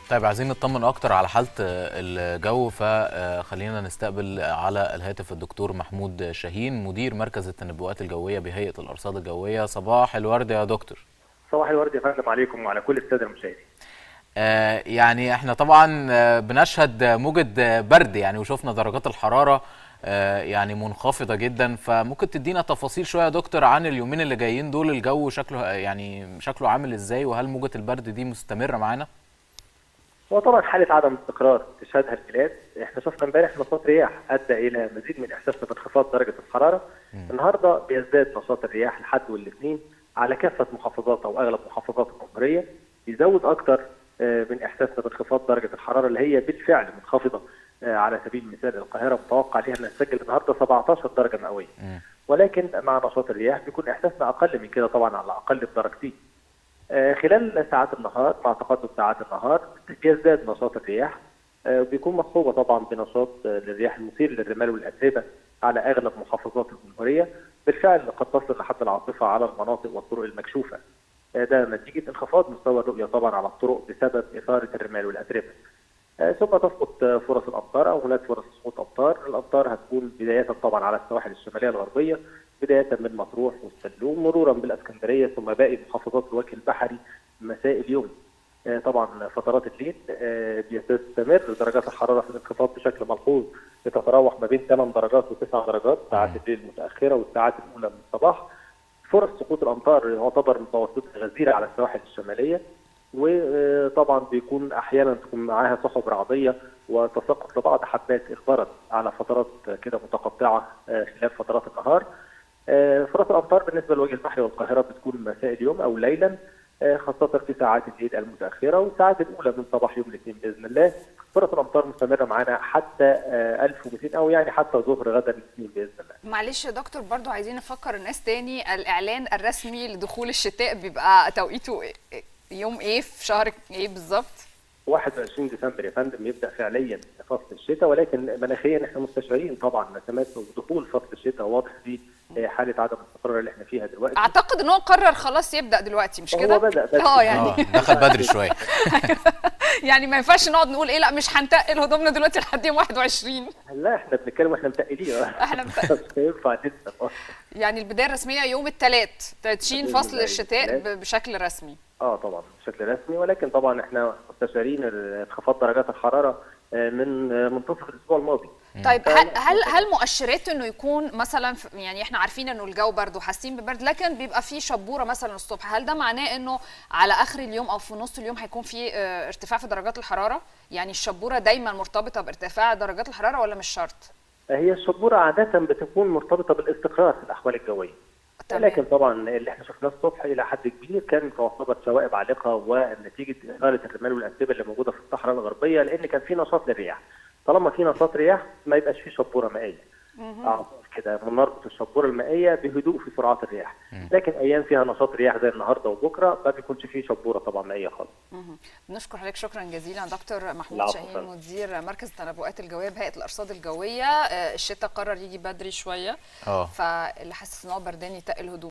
طيب عايزين نطمن اكتر على حاله الجو فخلينا نستقبل على الهاتف الدكتور محمود شاهين مدير مركز التنبؤات الجويه بهيئه الارصاد الجويه صباح الورد يا دكتور صباح الورد يا فندم عليكم وعلى كل الساده المشاهدين آه يعني احنا طبعا آه بنشهد موجة برد يعني وشفنا درجات الحراره آه يعني منخفضه جدا فممكن تدينا تفاصيل شويه يا دكتور عن اليومين اللي جايين دول الجو شكله يعني شكله عامل ازاي وهل موجه البرد دي مستمره معانا؟ هو طبعا حاله عدم استقرار تشهدها البلاد احنا شفنا امبارح نشاط رياح ادى الى مزيد من احساسنا بانخفاض درجه الحراره م. النهارده بيزداد نشاط الرياح الحد والاثنين على كافه محافظات او اغلب محافظات الجمهوريه بيزود اكتر من احساسنا بانخفاض درجه الحراره اللي هي بالفعل منخفضه على سبيل المثال القاهره متوقع ليها انها تسجل النهارده 17 درجه مئويه ولكن مع نشاط الرياح بيكون احساسنا اقل من كده طبعا على الاقل بدرجتين خلال ساعات النهار مع تقدم ساعات النهار بيزداد نشاط الرياح بيكون مصحوبه طبعا بنشاط للرياح المثير للرمال والاتربه على اغلب محافظات الجمهوريه بالفعل قد تصل لحد العاصفه على المناطق والطرق المكشوفه ده نتيجه انخفاض مستوى الرؤيه طبعا على الطرق بسبب اثاره الرمال والاتربه ثم تسقط فرص الامطار او هناك فرص سقوط امطار، الامطار هتكون بدايه طبعا على السواحل الشماليه الغربيه بدايه من مطروح والسلوم مرورا بالاسكندريه ثم باقي محافظات الوجه البحري مساء اليوم. طبعا فترات الليل بتستمر درجات الحراره في الانخفاض بشكل ملحوظ بتتراوح ما بين 8 درجات و9 درجات ساعات الليل المتاخره والساعات الاولى من الصباح. فرص سقوط الامطار يعتبر متوسطه غزيره على السواحل الشماليه وطبعا بيكون احيانا تكون معاها سحب رعديه وتساقط لبعض حبات اخبارا على فترات كده متقطعه خلال فترات النهار. فرص الامطار بالنسبه للوجه البحري والقاهره بتكون مساء اليوم او ليلا خاصه في ساعات الليل المتاخره والساعات الاولى من صباح يوم الاثنين باذن الله. فرص الامطار مستمره معانا حتى 1200 او يعني حتى ظهر غدا الاثنين باذن الله. معلش يا دكتور برضو عايزين نفكر الناس تاني الاعلان الرسمي لدخول الشتاء بيبقى توقيته يوم ايه في شهر ايه بالظبط؟ 21 ديسمبر يا فندم يبدا فعليا فصل الشتاء ولكن مناخيا احنا مستشعرين طبعا نسمات دخول فصل الشتاء واضح في حاله عدم الاستقرار اللي احنا فيها دلوقتي اعتقد ان هو قرر خلاص يبدا دلوقتي مش كده؟ هو بدا بس اه يعني دخل بدري شويه يعني ما ينفعش نقعد نقول ايه لا مش هنتقل هدومنا دلوقتي لحد يوم 21 لا احنا بنتكلم واحنا متقلين احنا متقلين مش هينفع لسه يعني البدايه الرسميه يوم الثلاث تدشين فصل الشتاء بشكل رسمي اه طبعا بشكل رسمي ولكن طبعا احنا مستشعرين انخفاض درجات الحراره من منتصف الاسبوع الماضي طيب هل هل هل مؤشرات انه يكون مثلا يعني احنا عارفين انه الجو برد وحاسين ببرد لكن بيبقى في شبوره مثلا الصبح هل ده معناه انه على اخر اليوم او في نص اليوم هيكون في ارتفاع في درجات الحراره يعني الشبوره دايما مرتبطه بارتفاع درجات الحراره ولا مش شرط هي الشبوره عاده بتكون مرتبطه بالاستقرار في الاحوال الجويه لكن طبعا اللي احنا شفناه الصبح الى حد كبير كان تعتبر شوائب عالقه ونتيجه اثاره الرمال والاتربه اللي موجوده في الصحراء الغربيه لان كان في نشاط للرياح طالما في نشاط رياح ما يبقاش في شبوره مائيه كده بنربط الشبوره المائيه بهدوء في سرعات الرياح لكن ايام فيها نشاط رياح زي النهارده وبكره ما بيكونش فيه شبوره طبعا مائيه خالص بنشكر حضرتك شكرا جزيلا دكتور محمود شاهين مدير مركز التنبؤات الجويه بهيئه الارصاد الجويه الشتاء قرر يجي بدري شويه اه فاللي حاسس ان هو بردان يتقل هدوء